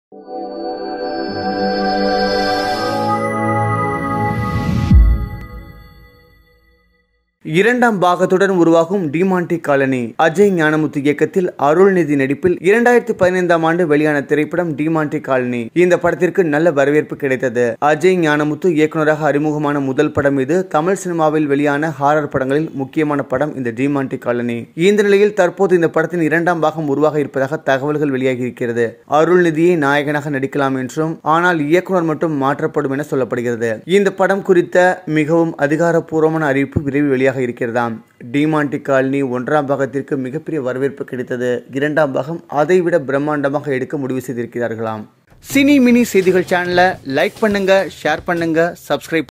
இரண்டாம் பாகத்துடன் உருவாகும் டிமாண்டி காலனி அஜய் ஞானமுத்து இயக்கத்தில் அருள்நிதி நடிப்பில் இரண்டாயிரத்தி பதினைந்தாம் ஆண்டு வெளியான திரைப்படம் டிமாண்டி காலனி இந்த படத்திற்கு நல்ல வரவேற்பு கிடைத்தது அஜய் ஞானமுத்து இயக்குனராக அறிமுகமான முதல் படம் இது தமிழ் சினிமாவில் வெளியான ஹாரர் படங்களில் முக்கியமான படம் இந்த டிமாண்டி காலனி இந்த நிலையில் தற்போது இந்த படத்தின் இரண்டாம் பாகம் உருவாக இருப்பதாக தகவல்கள் வெளியாகி இருக்கிறது அருள்நிதியை நாயகனாக நடிக்கலாம் என்றும் ஆனால் இயக்குனர் மட்டும் மாற்றப்படும் என சொல்லப்படுகிறது இந்த படம் குறித்த மிகவும் அதிகாரப்பூர்வமான அறிவிப்பு விரைவில் வெளியாக இருக்கிறதாம் டிமாண்டி காலனி ஒன்றாம் பாகத்திற்கு மிகப்பெரிய வரவேற்பு கிடைத்தது இரண்டாம் பாகம் அதைவிட பிரம்மாண்டமாக எடுக்க முடிவு செய்திருக்கிறார்களாம் சினி மினி செய்திகள் சேனலை லைக் பண்ணுங்க ஷேர் பண்ணுங்க சப்ஸ்கிரைப்